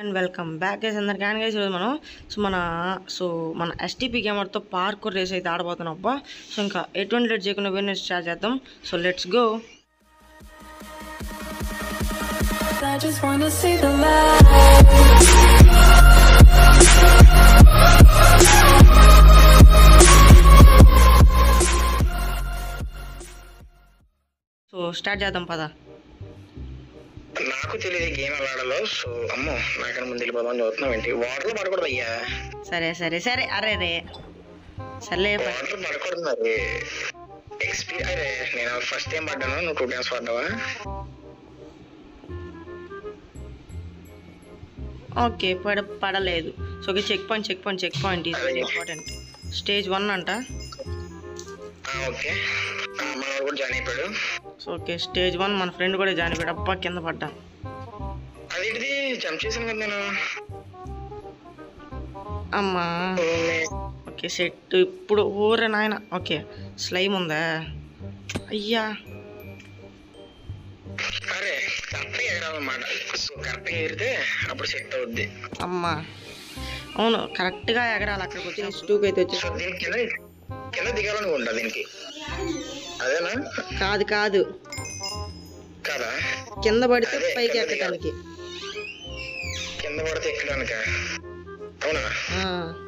And welcome back guys అందరికి and guys ఈరోజు మనం సో మన సో మన ఎస్టీపీ గేమర్తో పార్క్ రేస్ అయితే ఆడబోతున్నాం అబ్బా సో ఇంకా ఎటువంటి లేట్ చేయకుండా వేరే స్టార్ట్ చేద్దాం so let's go I just wanna see the light. So start చేద్దాం పద నాకు తెలియదు గేమ్ ఎలా ఆడాలో సో అమ్మో నాకన్నా ముందు వెళ్ళిపోదాం చదువుతున్నాం ఏంటి వాటర్ లో పడకూడదు అయ్యా సరే సరే సరే అరే రే సర్లే ప- వాటర్ పడకూడదు మరి ఎక్స్పీరియన్స్ అరే నేను ఫస్ట్ టైం పడ్డాను నువ్వు టూ టైమ్స్ పడ్డావా ఓకే పడ పడలేదు so okay check point check point check point is very important stage one అంట ఓకే మనవాడు కూడా జాయిన్ అయిపోయాడు సో ఓకే స్టేజ్ వన్ మన ఫ్రెండ్ కూడా జాయిన్ అయిపోయాడు అబ్బా కింద పడ్డా అదేంటిది జంప్ చేశాను కదా నేను అమ్మా ఓకే సెట్ ఇప్పుడు ఊరే నాయన ఓకే స్లైమ్ ఉందా అయ్యా అరే కరెక్ట్గా ఎగరాలన్నమాట సో కరెక్ట్గా ఎగిరితే అప్పుడు సెట్ అవుద్ది అమ్మా అవును కరెక్ట్గా ఎగరాలి అక్కడికి వచ్చి టూకి అయితే సో వచ్చేసి దీని కింద కింద దిగాలనుకుంటా దీనికి అదేనా కాదు కాదు కదా కింద పడితే అదే, పైకి కింద ఎక్కడానికి కింద పడితే ఎక్కడానిక అవునా ఆ,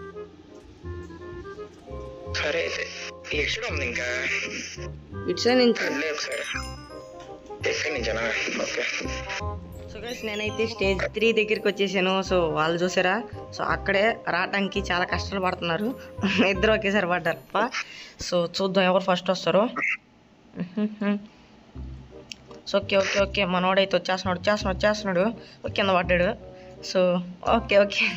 సరే అయితే ఎక్కడ ఉంది ఇంకా ఇటు సైడ్ నుంచి కళ్ళే ఒకసారి ఎక్కడి నుంచేనా ఓకే సో గైస్ నేనైతే స్టేజ్ త్రీ దగ్గరికి వచ్చేసాను సో వాళ్ళు చూసారా సో అక్కడే రావడానికి చాలా కష్టాలు పడుతున్నారు ఇద్దరు ఒకేసారి పడ్డారు అప్ప సో చూద్దాం ఎవరు ఫస్ట్ వస్తారో సో ఓకే ఓకే ఓకే మనోడైతే వచ్చేస్తున్నాడు వచ్చేస్తున్నాడు వచ్చేస్తున్నాడు ఓ, కింద పడ్డాడు సో ఓకే ఓకే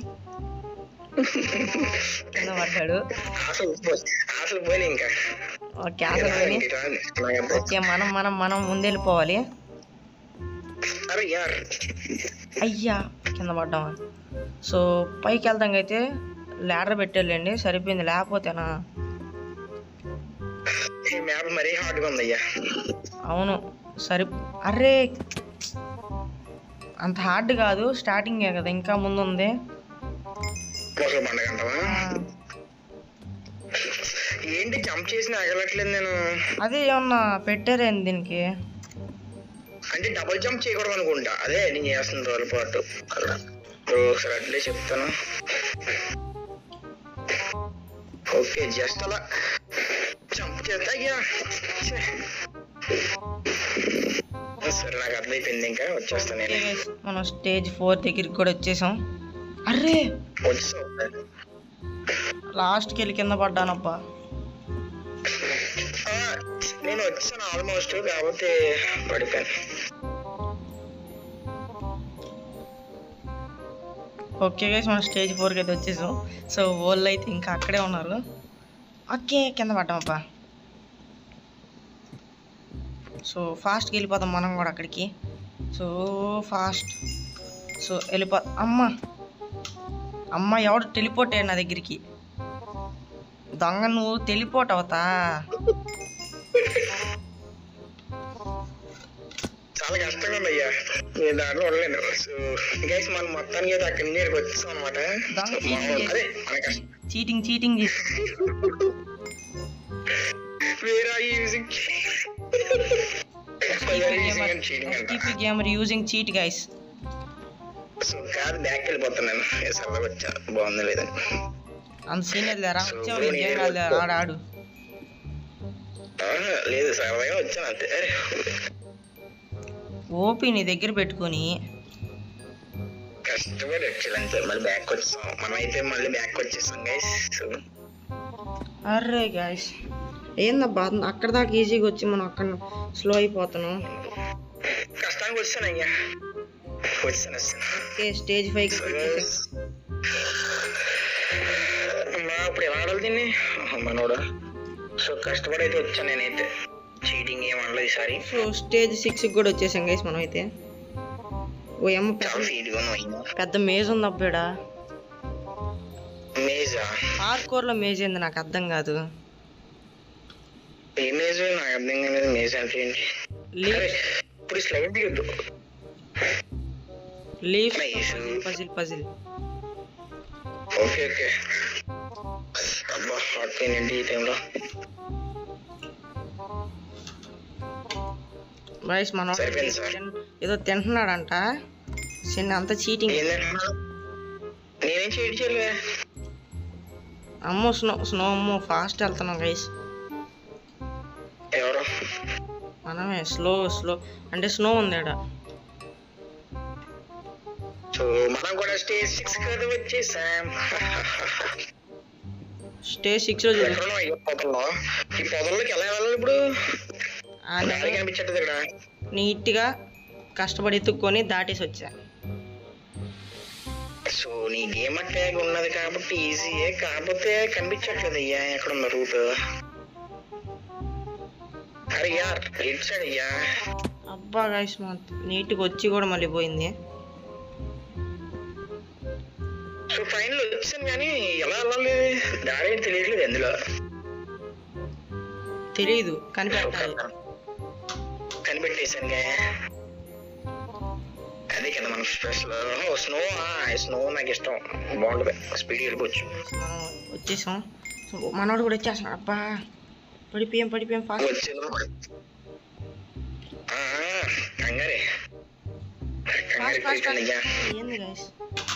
కింద పడ్డాడు అసలు పో- అసలు పోయి ఇంకా ఓకే అసలు పోయి ఇంటికి రాను. నాకు ఓకే మనం మనం మనం ముందెళ్ళిపోవాలి అరే యార్ అయ్యా కింద పడ్డాం సో పైకి వెళ్తాం అయితే ల్యాడర్ పెట్టేళ్ళండి సరిపోయింది లేకపోతేనా ఈ మ్యాప్ మరీ హార్డ్ గా ఉందయ్యా అవును సరి అరే అంత హార్డ్ కాదు స్టార్టింగే కదా ఇంకా ముందు ఉంది మొసలు పండగ అంటావా ఏంటి జంప్ చేసిన అగలట్లేదు నేను అదే ఏమన్నా పెట్టారేంది దీనికి అంటే డబుల్ జంప్ చేయకూడదు అనుకుంటా అదే నేను చేస్తున్న రోజుల పాటు అక్కడ ఓ, ఒకసారి అట్లే చెప్తాను ఓకే జస్ట్ అలా జంప్ చేస్తా అయ్యా ఛే. సరే నాకు అర్థమైపోయింది ఇంకా వచ్చేస్తాను ఓకే నేను guys, మనం స్టేజ్ ఫోర్ దగ్గరికి కూడా వచ్చేసాం అరే వచ్చేస్తా లాస్ట్కి వెళ్ళి కింద పడ్డానబ్బా ఆ, నేను వచ్చాను ఆల్మోస్ట్ కాకపోతే పడిపోయాను ఓకే గైస్ మనం స్టేజ్ ఫోర్కి అయితే వచ్చేసాం సో వాళ్ళు అయితే ఇంకా అక్కడే ఉన్నారు ఓకే కింద పడ్డామబ్బా సో ఫాస్ట్కి వెళ్ళిపోతాం మనం కూడా అక్కడికి సో ఫాస్ట్ సో వెళ్ళిపో అమ్మ అమ్మ ఎవడు టెలిపోర్ట్ అయ్యాడు నా దగ్గరికి దొంగ నువ్వు టెలిపోర్ట్ అవుతా చాలా కష్టంగా ఉందయ్యా నేను దాంట్లో ఉండలేను సో గైస్ మనం మొత్తానికి అయితే అక్కడి నుంచి ఇక్కడికి వచ్చేసాం అనమాట దానికి అదే మన కష్టం చీటింగ్ చీటింగ్ చేసి వేర్ ఆర్ యూజింగ్ చీటింగ్ అంట STP gamer using cheat guys so కాదు బ్యాక్ వెళ్ళిపోతున్నాను ఏ సరదాగా వచ్చా బాగుంది లేదని అంత సీనియర్ లేరా వచ్చావు ఇంకేం కాదు లేరా, ఆడు ఆడు ఆహా, లేదు సరదాగా వచ్చాను అంతే అరే, ఓపి నీ దగ్గర పెట్టుకొని కష్టపడి వచ్చాను అంతే మళ్ళీ బ్యాక్ వచ్చాం మనం అయితే మళ్ళీ బ్యాక్ వచ్చేసాం గైస్ సో అర్రే గాయస్ ఏందబ్బా అక్కడ దాకా ఈజీగా వచ్చి మనం అక్కడ స్లో అయిపోతున్నాం కష్టానికి వచ్చాను అయ్యా వచ్చాను వచ్చాను ఓకే స్టేజ్ ఫైవ్ అమ్మా ఇప్పుడు ఎలా ఆడాలి దీన్ని ఆహా, మనోడా సో కష్టపడి అయితే వచ్చాను నేనైతే చీటింగ్ ఏం అనలేదు ఈసారి సో స్టేజ్ సిక్స్ కూడా వచ్చేసాం గైస్ మనం అయితే ఓ అమ్మ చాలా పెద్ద ఫీడ్గా ఉన్నాయి పెద్ద మేజ్ ఉంది అబ్బాడా మేజా పార్కోర్ లో మేజ్ ఏంది నాకు అర్థం కాదు ఏ మేజ్ నాకు అర్థం కాలేదు మేజ్ అంటే ఏంటి లీ- అరే, ఇప్పుడు స్లైడ్ దిగద్దు leaf Nice. Puzzle puzzle okay okay అబ్బా హాట్ పెయిన్ ఏంటి ఈ టైంలో గైస్ మనం సరిపోయింది సార్. ఏదో తింటున్నాడంట చిన్న అంత చీటింగ్ ఏంటంటే నేనేం చేయడం చేయలే అమ్మో స్నో స్నో అమ్మో ఫాస్ట్ వెళ్తున్నాం గైస్ ఎవరు మనమే స్లో స్లో అంటే స్నో ఉంది ఆడ సో మనం కూడా స్టేజ్ సిక్స్ కదా వచ్చేసాం స్టే సిక్స్ లో చూడు ఎక్కడున్నావు ఈ పొదల్లో ఈ పొదల్లోకి ఎలా వెళ్ళాలి ఇప్పుడు ఆ దారి నేను కనిపించట్లేదు ఇక్కడ నీట్గా కష్టపడి ఎత్తుక్కొని దాటేసి వచ్చా సో నీ గేమ్ అట్టాగ్ ఉన్నది కాబట్టి ఈజీయే కాకపోతే కనిపించట్లేదు అయ్యా ఎక్కడ ఉన్న రూట్ అరే యార్ ఎటు సైడ్ అయ్యా అబ్బా గైస్ మా నీట్గా వచ్చి కూడా మళ్ళీ పోయింది సో ఫైనల్ వచ్చాను కానీ ఎలా వెళ్ళాలి దారి ఏంటి తెలియట్లేదు ఎందులో తెలీదు కనిపెట్టాలి కనిపెట్టేశాను అదే కదా మన స్పెషల్ స్నో స్నో నాకు ఇష్టం బాగుంటుంది స్పీడ్ వెళ్ళిపోవచ్చు మనం వచ్చేసాం సో మనోడు కూడా వచ్చేస్తున్నాడు అబ్బా పడిపోయాం పడిపోయాం ఫాస్ట్ వచ్చేది ఆ, కంగారే కంగారు ఫాస్ట్ ఫాస్ట్ ఎక్కువైపోయింది అయ్యా ఏంది గైస్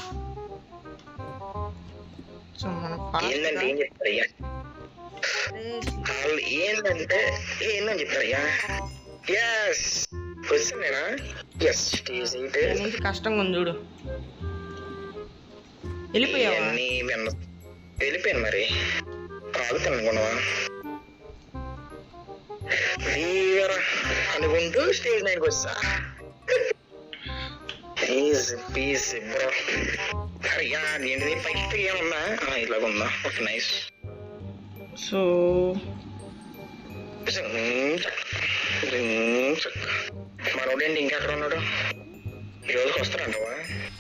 సో మనం ఏందంటే ఏం ఫాస్ట్ చెప్తారు అయ్యా వాళ్ళు ఏంటంటే ఏందని చెప్తారు అయ్యా ఎస్ క్వశ్చన్ నేనా ఎస్ స్టేజ్ ఎయిట్ నుంచి కష్టంగా ఉంది చూడు వెళ్ళిపోయావా ఇవన్నీ విన్న వెళ్ళిపోయాను మరి ఆగుతాను అనుకున్నావా ఫీవర్ అనుకుంటూ స్టేజ్ నైన్కి వస్తా ప్లీజ్ ప్లీజ్ బ్రో అరే యా ఏంటిది పైకి ఏమన్నా ఇలాగ ఉందా ఓకే నైస్ సో మనోడేంటి ఇంకా అక్కడ ఉన్నాడు ఈ రోజుకి వస్తారంటవా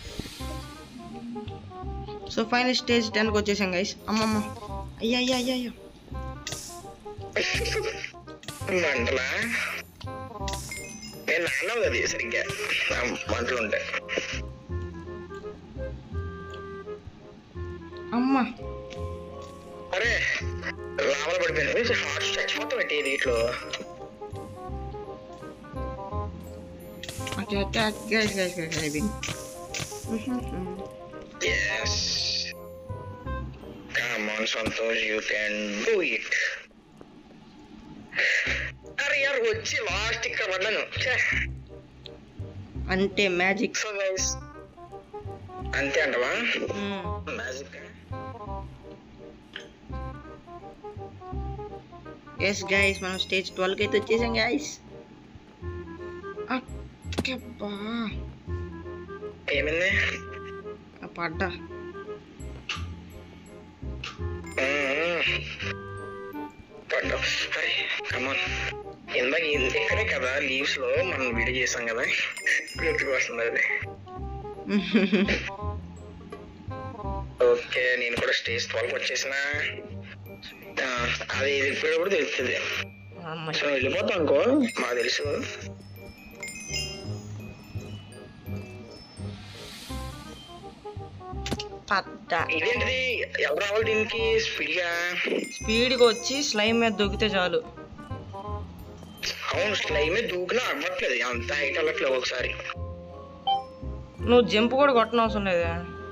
సో ఫైనల్ స్టేజ్ టెన్కి వచ్చేసాం గైస్ అమ్మమ్మ అయ్యా అయ్యా అయ్యా అయ్యా మంటలా నేను నాన్నవు కదా సరిగ్గా ఆ మంటలు ఉంటాయి అమ్మ అరే లాభాలు పడిపోయింది హార్ట్ చచ్చిపోతాం పెట్టి దీంట్లో okay okay guys guys guys అయిపోయింది yes come on Santosh you can do it అరే యార్ వచ్చి లాస్ట్ ఇక్కడ పడ్డాను ఛే అంటే మ్యాజిక్ సో గైస్ అంతే అంటవా మ్యాజిక్ ఎస్ గైస్ మనం స్టేజ్ ట్వెల్వ్కి అయితే వచ్చేసాం గైస్ అబ్బా ఏమైంది ఆ పడ్డా పడ్డావు అరే కమాన్ ఇందాక ఇ- ఇక్కడే కదా లీవ్స్ లో మనం వీడియో చేసాం కదా గుర్తుకు వస్తుంది అది ఓకే నేను కూడా స్టేజ్ ట్వెల్వ్ వచ్చేసిన ఆ, అది ఇప్పుడు కూడా తెలుస్తుంది అమ్మ సో వెళ్ళిపోతాం అనుకో మాకు తెలుసు పడ్డా ఇదేంటిది ఎవరు రావాలి దీనికి స్పీడ్ గా స్పీడ్గా వచ్చి స్లైమ్ మీద దొక్కితే చాలు అవును స్లైమే దూకినా అవ్వట్లేదు అంత హైట్ అవ్వట్లేదు ఒకసారి నువ్వు జంప్ కూడా కొట్టనవసరం అవసరం లేదా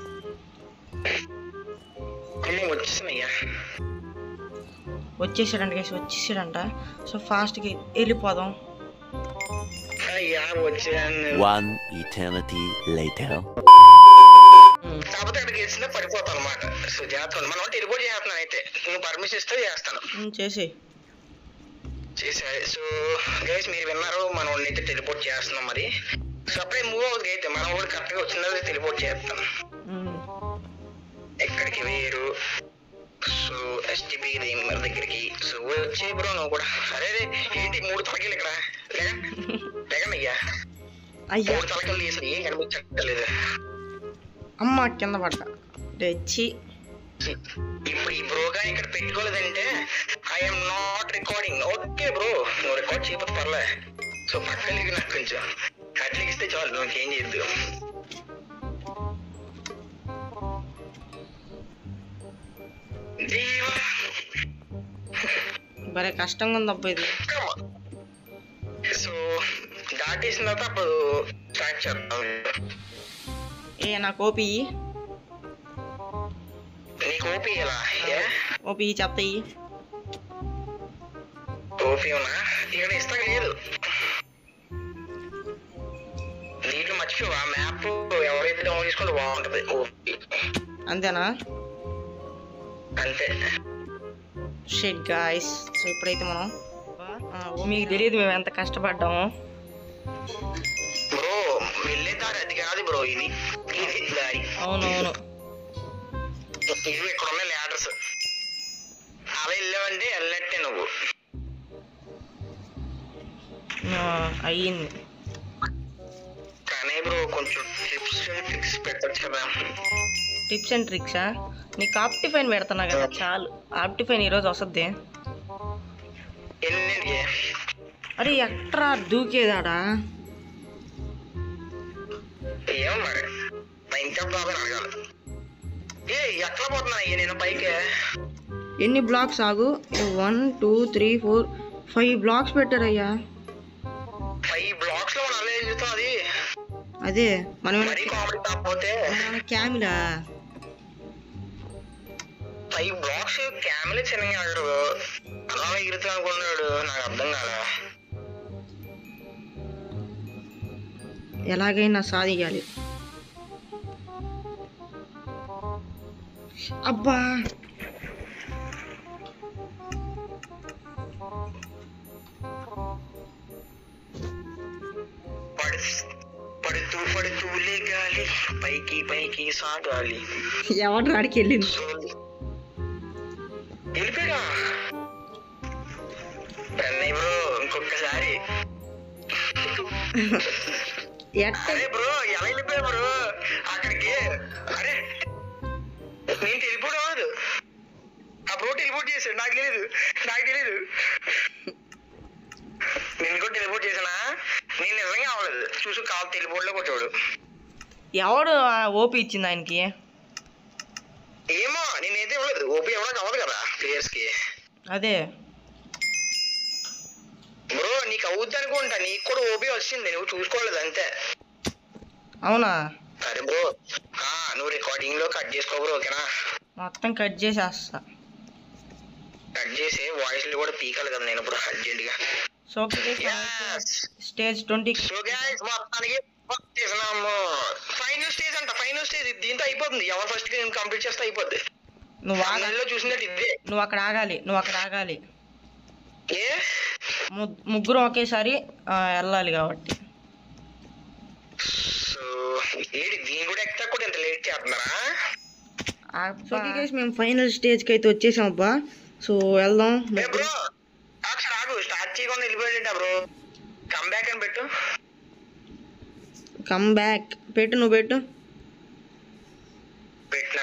అమ్మ వచ్చేసినయ్యా వచ్చేసాడంట గైస్ వచ్చేసాడంట సో ఫాస్ట్గా వెళ్ళిపోదాం అయ్యా వచ్చాను One eternity later. కాకపోతే అక్కడికి వేసిందే పడిపోతాను అనమాట సో జాగ్రత్త మనం టెలిపోర్ట్ చేస్తున్నాను అయితే నువ్వు పర్మిషన్ ఇస్తే చేస్తాను ఉమ్, చేసేయ్ చేసా సో గైస్ మీరు విన్నారు మనం అయితే టెలిపోర్ట్ చేస్తున్నాం మరి సో అప్పుడే మూవ్ అవుతుంది అయితే మనం కూడా కరెక్ట్ గా వచ్చిన టెలిపోర్ట్ చేస్తాం ఉమ్. ఎక్కడికి వేరు సో ఎస్టీపీ దగ్గరికి సో వచ్చే బ్రో నువ్వు కూడా అరే రే, ఏంటి మూడు తలకిలు ఇక్కడ లేకండి అయ్యా అయ్యా మూడు తలకిలు తీసి ఏం కనిపించట్లేదు అమ్మ కింద పడ్డా తెచ్చి ఇప్పుడు ఈ బ్రోగా ఇక్కడ పెట్టుకోలేదంటే I'm not recording okay bro నువ్వు రికార్డ్ చేయకపోతే పర్లే సో పక్కన నాకు కొంచెం అట్లా ఇస్తే చాలు నువ్వు ఏం చేయొద్దు జీవా భలే కష్టంగా ఉంది అబ్బా ఇది సో దాటేసిన తర్వాత అప్పుడు స్టార్ట్ చేద్దాం ఏ నాకు ఓపి నీకు ఓపీ ఎలా ఏ ఓపి చెప్తాయి ఓపీ ఉన్నా ఇక్కడ ఇస్తాక లేదు దీంట్లో మర్చిపోవా మ్యాప్ ఎవరైతే డౌన్ చేసుకుంటే బాగుంటది ఓపీ అంతేనా అంతే షెడ్ గాయస్ సో ఇప్పుడైతే మనం ఆ, ఓ మీకు తెలియదు మేము ఎంత కష్టపడ్డాము బ్రో వెళ్ళే దారి అది కాదు బ్రో ఇది ఇది దారి అవునవును ఇవి ఇక్కడ ఉన్న ల్యాడర్స్ అలా వెళ్ళావంటే వెళ్ళట్టే నువ్వు ఆ, అయ్యింది కానీ బ్రో కొంచెం టిప్స్ ట్రిక్స్ పెట్టచ్చు కదా టిప్స్ అండ్ ట్రిక్సా నీకు ఆప్టిఫైన్ పెడుతున్నా కదా చాలు ఆప్టిఫైన్ ఈరోజు వస్తుంది ఎన్నింటికి అరే ఎట్రా దూకేదాడా ఏమో మరి మా ఇంకా బాబాయ్ అడగాలి ఏ ఎట్లా పోతున్నా అయ్యా నేను పైకి ఎన్ని బ్లాక్స్ ఆగు one two three four five blocks పెట్టారయ్యా ఫైవ్ బ్లాక్స్ లో మనం అలా ఎదుగుతాం అది అదే మనం మరీ కామెడీ కాకపోతే క్యామిలా ఫైవ్ బ్లాక్స్ క్యామెల్ చిన్నగా ఆడాడు అలా ఎగురుతా అనుకున్నాడు నాకు అర్థం కాలే ఎలాగైనా సాధించాలి అబ్బా పడు పడుతూ పడుతూ లేగాలి పైకి పైకి సాగాలి ఎవరు రాడికి వెళ్ళింది వెళ్ళిపోయా అన్నయ్య బ్రో ఇంకొకసారి ఎట్ట అరే బ్రో ఎలా వెళ్ళిపోయా బ్రో అక్కడికి అరే నేను టెలిపోర్ట్ అవ్వదు ఆ బ్రో టెలిపోర్ట్ చేశాడు నాకు తెలియదు నాకు తెలియదు నేను కూడా టెలిపోర్ట్ చేశానా నేను నిజంగా అవ్వలేదు చూసు కాలు టెలిపోర్ట్ లో కొట్టాడు ఎవడు ఓపి ఇచ్చింది ఆయనకి ఏమో నేనైతే ఇవ్వలేదు ఓపీ ఇవ్వడానికి అవ్వదు కదా ప్లేయర్స్ కి అదే బ్రో నీకు అవుద్ది అనుకుంటా నీకు కూడా ఓపీ వచ్చింది నువ్వు చూసుకోలేదు అంతే అవునా సరే బ్రో ఆ, నువ్వు రికార్డింగ్ లో కట్ చేసుకో బ్రో ఓకేనా మొత్తం కట్ చేసేస్తా కట్ చేసి వాయిస్ కూడా పీకాలి కదా నేను ఇప్పుడు అర్జెంట్ గా so stage twenty so guys మొత్తానికి work చేసినాము ఫైనల్ స్టేజ్ అంట ఫైనల్ స్టేజ్ దీంతో అయిపోతుంది ఎవరు ఫస్ట్ గేమ్ కంప్లీట్ చేస్తే అయిపోద్ది నువ్వు ఆగాలి అందులో చూసినట్టు ఇదే నువ్వు అక్కడ ఆగాలి నువ్వు అక్కడ ఆగాలి ఏ ము- ముగ్గురం ఒకేసారి ఆ, వెళ్ళాలి కాబట్టి సో ఏడి దీని కూడా ఎక్తా కూడా ఇంత లేట్ చేస్తున్నారా సో గైస్ మేము ఫైనల్ స్టేజ్కి అయితే వచ్చేసాం అబ్బా సో వెళ్దాం ఏ బ్రో ఒకసారి ఆగు స్టార్ట్ చేయకుండా వెళ్ళిపోయాడంట బ్రో కమ్ బ్యాక్ అని పెట్టు కమ్ బ్యాక్ పెట్టు నువ్వు పెట్టు పెట్టినా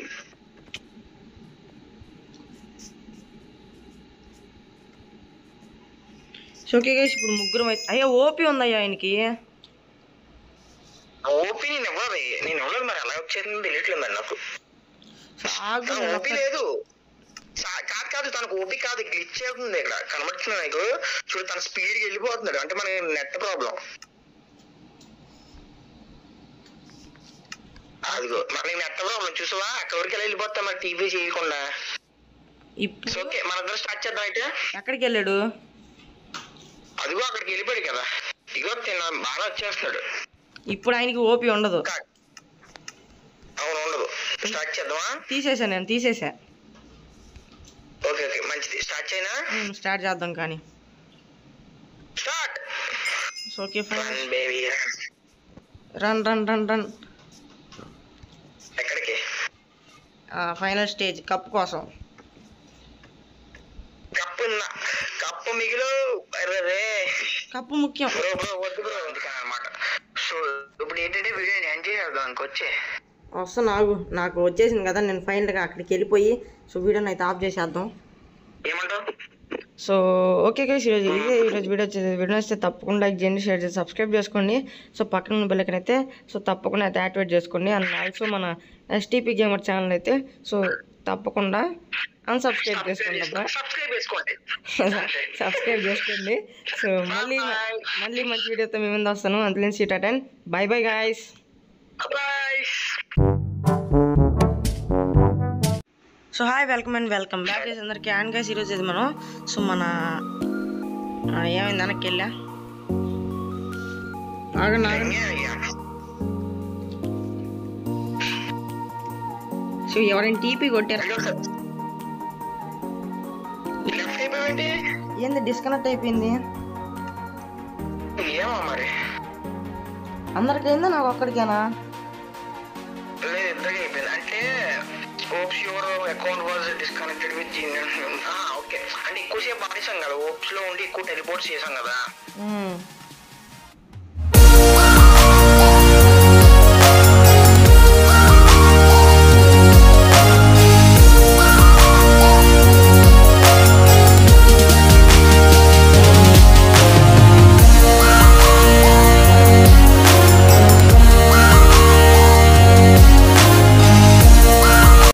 సో ఓకే గైస్ ఇప్పుడు ముగ్గురం అయితే అయ్యా ఓపీ ఉందయ్యా ఆయనకి ఓపీ నేను ఇవ్వదు నేను ఇవ్వలేదు మరి ఎలా వచ్చేది తెలియట్లేదు మరి నాకు సో ఆగు తనకు నేను ఓపీ ఒక్క- లేదు సా- కాదు కాదు తనకు ఓపీ కాదు గ్లిచ్ అవుతుంది ఇక్కడ కనబడుతుంది నీకు చూడు తన స్పీడ్ కి వెళ్ళిపోతున్నాడు అంటే మన నెట్ ప్రాబ్లం అదిగో మనకి నెట్ ప్రాబ్లం చూసావా అక్కడ వరకు ఎలా వెళ్ళిపోతా మరి టీవీ చేయకుండా ఇప్పుడు సో ఓకే మన ఇద్దరు స్టార్ట్ చేద్దాం అయితే ఎక్కడికి వెళ్ళాడు అదిగో అక్కడికి వెళ్ళిపోయాడు కదా ఇగో తిన్న బాగా వచ్చేస్తున్నాడు ఇప్పుడు ఆయనకి ఓపీ ఉండదు కా- అవును ఉండదు స్టార్ట్ చేద్దామా తీసేసా నేను తీసేసా ఓకే ఓకే మంచిది స్టార్ట్ చేయనా ఉమ్, స్టార్ట్ చేద్దాం కానీ start so okay fine run baby run run run run ఎక్కడికి ఫైనల్ స్టేజ్ కప్ కోసం కప్పు ఉన్న- కప్పు మిగిలు అరే కప్పు ముఖ్యం బ్రో బ్రో వద్దు బ్రో అందుకని అనమాట సో ఇప్పుడు ఏంటంటే వీడియో ఎంజాయ్ చేద్దాం ఇంకొచ్చే వస్తా నాకు నాకు వచ్చేసింది కదా నేను ఫైనల్గా అక్కడికి వెళ్ళిపోయి సో వీడియోని అయితే ఆఫ్ చేసేద్దాం ఏమంటావు సో ఓకే గైస్ ఈరోజు ఇదే ఈరోజు వీడియో వచ్చేది వీడియో వస్తే తప్పకుండా లైక్ చేయండి షేర్ చేసి సబ్స్క్రైబ్ చేసుకోండి సో పక్కన ఉన్న బెల్లకన్ అయితే సో తప్పకుండా అయితే యాక్టివేట్ చేసుకోండి అండ్ ఆల్సో మన ఎస్టీపీ గేమర్ ఛానల్ అయితే సో తప్పకుండా అన్సబ్స్క్రైబ్ చేసుకోండి అబ్బా సబ్స్క్రైబ్ చేసుకోండి సబ్స్క్రైబ్ చేసుకోండి సో మళ్ళీ మళ్ళీ మంచి వీడియోతో మీ ముందు వస్తాను అంతలేని seat attend bye bye guys bye so hi welcome and welcome back చేసి అందరికి అండ్ గైస్ ఈరోజు ఇది మనం సో మన ఆ, ఏమైంది వెనక్కి వెళ్ళా ఆగండి ఆగండి సో ఎవరైనా టీపీ కొట్టారా లెఫ్ట్ అయిపోయింది ఏంది డిస్కనెక్ట్ అయిపోయింది ఏమో మరి అందరికైందా నాకు ఒక్కడికేనా లేదు ఇద్దరికి అయిపోయింది అంటే oops your account was disconnected with okay అంటే ఎక్కువసేపు ఆడేసాం కదా ఓప్స్ లో ఉండి ఎక్కువ టెలిపోర్ట్స్ చేసాం కదా మ్మ్.